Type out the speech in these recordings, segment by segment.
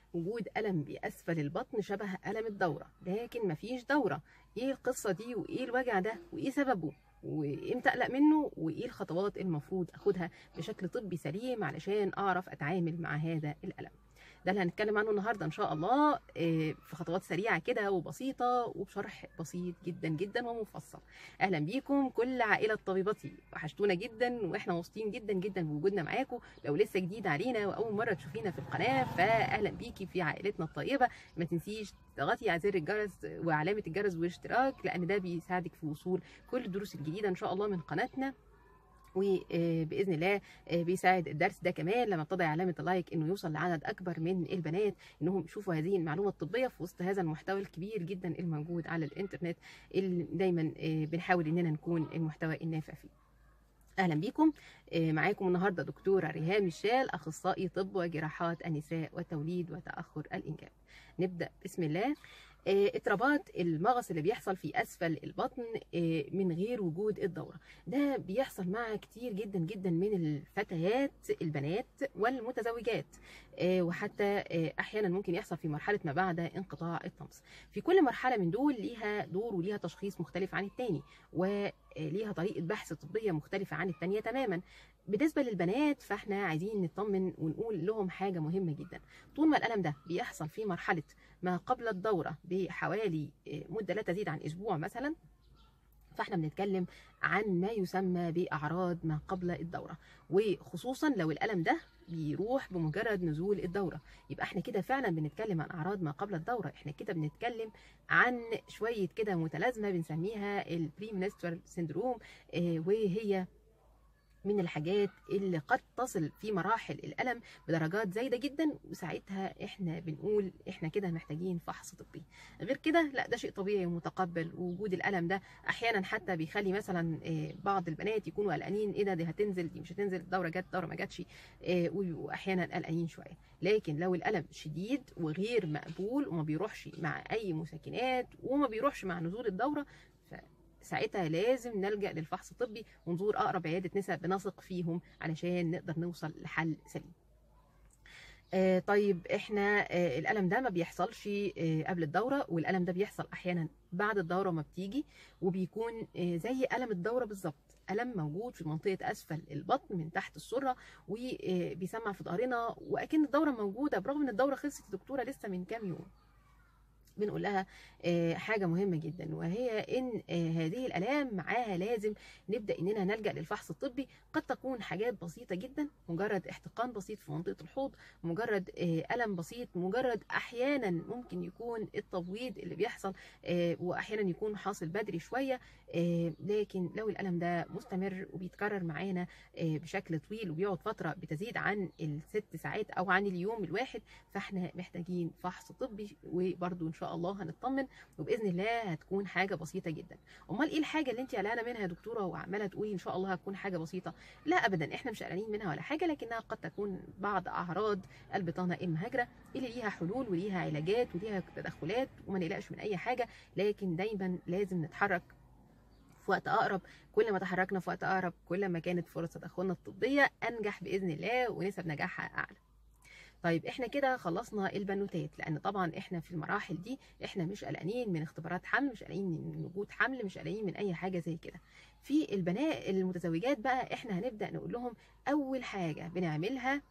وجود ألم بأسفل البطن شبه ألم الدورة لكن مفيش دورة إيه القصة دي وإيه الوجع ده وإيه سببه وامتى اقلق منه وايه الخطوات المفروض اخدها بشكل طبي سليم علشان اعرف اتعامل مع هذا الالم ده اللي هنتكلم عنه النهارده ان شاء الله آه، في خطوات سريعه كده وبسيطه وبشرح بسيط جدا جدا ومفصل اهلا بيكم كل عائله طبيبتي وحشتونا جدا واحنا مبسوطين جدا جدا بوجودنا معاكم لو لسه جديد علينا واول مره تشوفينا في القناه فاهلا بيكي في عائلتنا الطيبه ما تنسيش تضغطي على زر الجرس وعلامه الجرس والاشتراك لان ده بيساعدك في وصول كل الدروس الجديده ان شاء الله من قناتنا وباذن الله آه، بيساعد الدرس ده كمان لما بتضعي علامه اللايك انه يوصل لعدد اكبر من البنات انهم يشوفوا هذه المعلومه الطبيه في وسط هذا المحتوى الكبير جدا الموجود على الانترنت اللي دايما آه، بنحاول اننا نكون المحتوى النافع فيه اهلا بيكم آه، معاكم النهارده دكتوره ريهام الشال اخصائي طب وجراحات النساء والتوليد وتاخر الانجاب نبدا بسم الله آه، اضطرابات المغص اللي بيحصل في اسفل البطن آه، من غير وجود الدوره ده بيحصل مع كتير جدا جدا من الفتيات البنات والمتزوجات آه، وحتى آه، احيانا ممكن يحصل في مرحله ما بعد انقطاع الطمس في كل مرحله من دول ليها دور وليها تشخيص مختلف عن التاني وليها طريقه بحث طبيه مختلفه عن التانيه تماما بالنسبه للبنات فاحنا عايزين نطمن ونقول لهم حاجه مهمه جدا طول ما الالم ده بيحصل في مرحله ما قبل الدوره بحوالي آه، مده لا تزيد عن اسبوع مثلا فاحنا بنتكلم عن ما يسمى باعراض ما قبل الدوره وخصوصا لو الالم ده بيروح بمجرد نزول الدوره يبقى احنا كده فعلا بنتكلم عن اعراض ما قبل الدوره احنا كده بنتكلم عن شويه كده متلازمه بنسميها البري منسترال سيندروم وهي من الحاجات اللي قد تصل في مراحل الالم بدرجات زايده جدا وساعتها احنا بنقول احنا كده محتاجين فحص طبي غير كده لا ده شيء طبيعي ومتقبل ووجود الالم ده احيانا حتى بيخلي مثلا آه، بعض البنات يكونوا قلقانين ايه ده دي هتنزل دي مش هتنزل الدوره جت الدوره ما جاتش آه، ويبقوا احيانا قلقانين شويه لكن لو الالم شديد وغير مقبول وما بيروحش مع اي مسكنات وما بيروحش مع نزول الدوره ساعتها لازم نلجا للفحص الطبي ونزور اقرب عياده نساء بنثق فيهم علشان نقدر نوصل لحل سليم آه طيب احنا آه الالم ده ما بيحصلش آه قبل الدوره والالم ده بيحصل احيانا بعد الدوره ما بتيجي وبيكون آه زي الم الدوره بالظبط الم موجود في منطقه اسفل البطن من تحت السره وبيسمع في ظهرنا واكن الدوره موجوده برغم ان الدوره خلصت يا دكتوره لسه من كام يوم بنقول لها آه، حاجه مهمه جدا وهي ان آه، هذه الالام معاها لازم نبدا اننا نلجا للفحص الطبي قد تكون حاجات بسيطه جدا مجرد احتقان بسيط في منطقه الحوض مجرد آه، الم بسيط مجرد احيانا ممكن يكون التبويض اللي بيحصل آه، واحيانا يكون حاصل بدري شويه آه، لكن لو الالم ده مستمر وبيتكرر معانا آه، بشكل طويل وبيقعد فتره بتزيد عن الست ساعات او عن اليوم الواحد فاحنا محتاجين فحص طبي وبرده ان شاء الله هنطمن وباذن الله هتكون حاجه بسيطه جدا امال ايه الحاجه اللي انت قلقانه منها يا دكتوره وعماله تقولي ان شاء الله هتكون حاجه بسيطه لا ابدا احنا مش قلقانين منها ولا حاجه لكنها قد تكون بعض اعراض البطانه المهاجره اللي ليها حلول وليها علاجات وليها تدخلات وما نقلقش من اي حاجه لكن دايما لازم نتحرك في وقت اقرب كل ما تحركنا في وقت اقرب كل ما كانت فرص تدخلنا الطبيه انجح باذن الله ونسب نجاحها اعلى طيب احنا كده خلصنا البنوتات لان طبعا احنا في المراحل دي احنا مش قلقانين من اختبارات حمل مش قلقانين من وجود حمل مش قلقانين من اي حاجه زي كده في البنات المتزوجات بقى احنا هنبدا نقول لهم اول حاجه بنعملها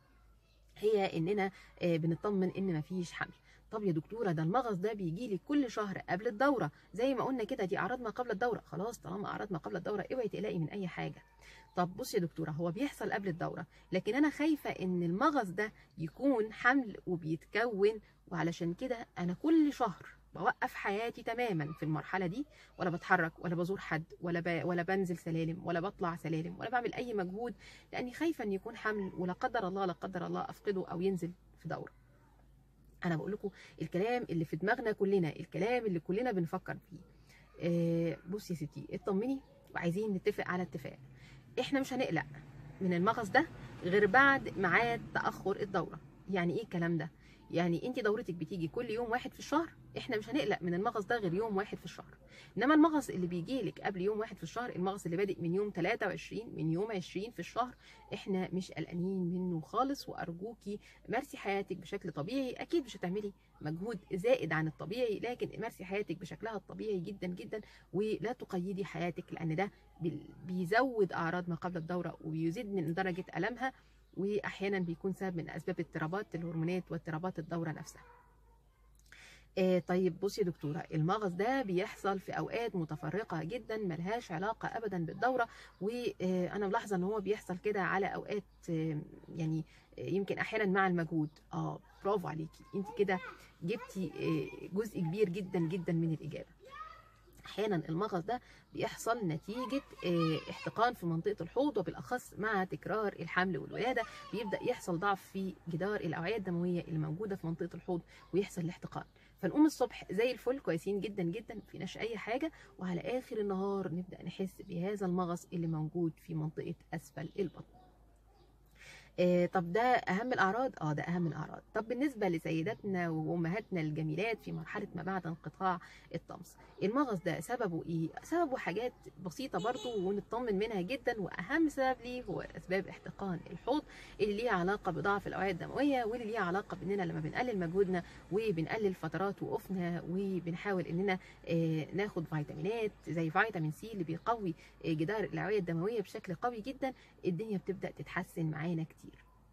هي اننا آه، بنطمن ان مفيش حمل طب يا دكتوره ده المغص ده بيجي لي كل شهر قبل الدوره زي ما قلنا كده دي اعراض ما قبل الدوره خلاص طالما اعراض ما قبل الدوره اوعي تقلقي من اي حاجه طب بصي يا دكتوره هو بيحصل قبل الدوره لكن انا خايفه ان المغص ده يكون حمل وبيتكون وعلشان كده انا كل شهر بوقف حياتي تماما في المرحله دي ولا بتحرك ولا بزور حد ولا ب... ولا بنزل سلالم ولا بطلع سلالم ولا بعمل اي مجهود لاني خايفه ان يكون حمل ولا قدر الله لا قدر الله افقده او ينزل في دوره انا بقول لكم الكلام اللي في دماغنا كلنا الكلام اللي كلنا بنفكر فيه آه بصي يا ستي اطمني وعايزين نتفق على اتفاق احنا مش هنقلق من المغص ده غير بعد ميعاد تاخر الدوره يعني ايه الكلام ده يعني انت دورتك بتيجي كل يوم واحد في الشهر احنا مش هنقلق من المغص ده غير يوم واحد في الشهر انما المغص اللي بيجي لك قبل يوم واحد في الشهر المغص اللي بادئ من يوم 23 من يوم 20 في الشهر احنا مش قلقانين منه خالص وارجوكي مارسي حياتك بشكل طبيعي اكيد مش هتعملي مجهود زائد عن الطبيعي لكن مارسي حياتك بشكلها الطبيعي جدا جدا ولا تقيدي حياتك لان ده بيزود اعراض ما قبل الدوره وبيزيد من درجه المها واحيانا بيكون سبب من اسباب اضطرابات الهرمونات واضطرابات الدوره نفسها آه طيب بصي يا دكتوره المغص ده بيحصل في اوقات متفرقه جدا ملهاش علاقه ابدا بالدوره وانا ملاحظه ان هو بيحصل كده على اوقات آه يعني آه يمكن احيانا مع المجهود اه برافو عليكي انت كده جبتي جزء كبير جدا جدا من الاجابه احيانا المغص ده بيحصل نتيجه احتقان في منطقه الحوض وبالاخص مع تكرار الحمل والولاده بيبدا يحصل ضعف في جدار الاوعيه الدمويه اللي موجوده في منطقه الحوض ويحصل الاحتقان فنقوم الصبح زي الفل كويسين جدا جدا فيناش اي حاجه وعلى اخر النهار نبدا نحس بهذا المغص اللي موجود في منطقه اسفل البطن آه طب ده اهم الاعراض اه ده اهم الاعراض طب بالنسبه لسيداتنا وامهاتنا الجميلات في مرحله ما بعد انقطاع الطمس المغص ده سببه ايه سببه حاجات بسيطه برضو ونطمن منها جدا واهم سبب ليه هو اسباب احتقان الحوض اللي ليها علاقه بضعف الاوعيه الدمويه واللي ليها علاقه باننا لما بنقلل مجهودنا وبنقلل فترات وقوفنا وبنحاول اننا آه ناخد فيتامينات زي فيتامين سي اللي بيقوي آه جدار الاوعيه الدمويه بشكل قوي جدا الدنيا بتبدا تتحسن معانا كتير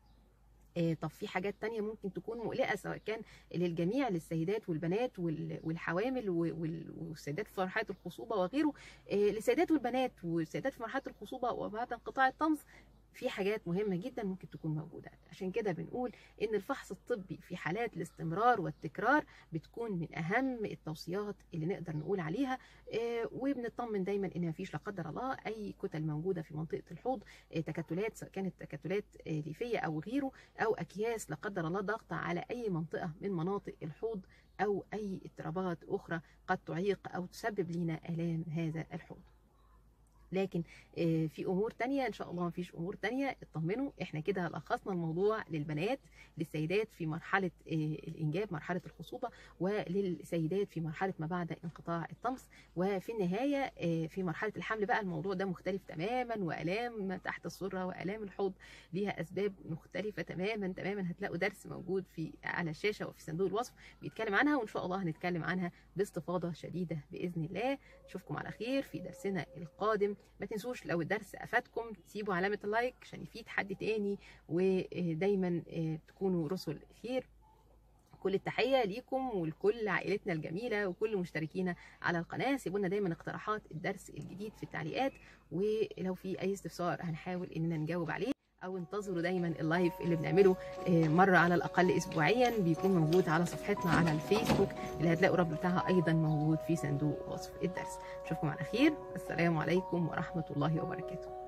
طب في حاجات تانية ممكن تكون مقلقة سواء كان للجميع للسيدات والبنات والحوامل والسيدات في مرحلة الخصوبة وغيره للسيدات والبنات والسيدات في مرحلة الخصوبة وبعد انقطاع الطمس في حاجات مهمة جدا ممكن تكون موجودة عشان كده بنقول إن الفحص الطبي في حالات الاستمرار والتكرار بتكون من أهم التوصيات اللي نقدر نقول عليها وبنطمن دايما إن مفيش لا قدر الله أي كتل موجودة في منطقة الحوض تكتلات سواء كانت تكتلات ليفية أو غيره أو أكياس لا قدر الله ضاغطة على أي منطقة من مناطق الحوض أو أي اضطرابات أخرى قد تعيق أو تسبب لنا آلام هذا الحوض. لكن في امور تانية ان شاء الله مفيش امور تانية اطمنوا احنا كده لخصنا الموضوع للبنات للسيدات في مرحله الانجاب مرحله الخصوبه وللسيدات في مرحله ما بعد انقطاع الطمس وفي النهايه في مرحله الحمل بقى الموضوع ده مختلف تماما والام تحت السره والام الحوض ليها اسباب مختلفه تماما تماما هتلاقوا درس موجود في على الشاشه وفي صندوق الوصف بيتكلم عنها وان شاء الله هنتكلم عنها باستفاضه شديده باذن الله نشوفكم على خير في درسنا القادم ما تنسوش لو الدرس افادكم تسيبوا علامه اللايك عشان يفيد حد تاني ودايما تكونوا رسل خير كل التحية ليكم ولكل عائلتنا الجميلة وكل مشتركينا على القناة سيبوا لنا دايما اقتراحات الدرس الجديد في التعليقات ولو في أي استفسار هنحاول إننا نجاوب عليه او انتظروا دايما اللايف اللي بنعمله مره على الاقل اسبوعيا بيكون موجود على صفحتنا على الفيسبوك اللي هتلاقوا الرابط بتاعها ايضا موجود في صندوق وصف الدرس اشوفكم على خير السلام عليكم ورحمه الله وبركاته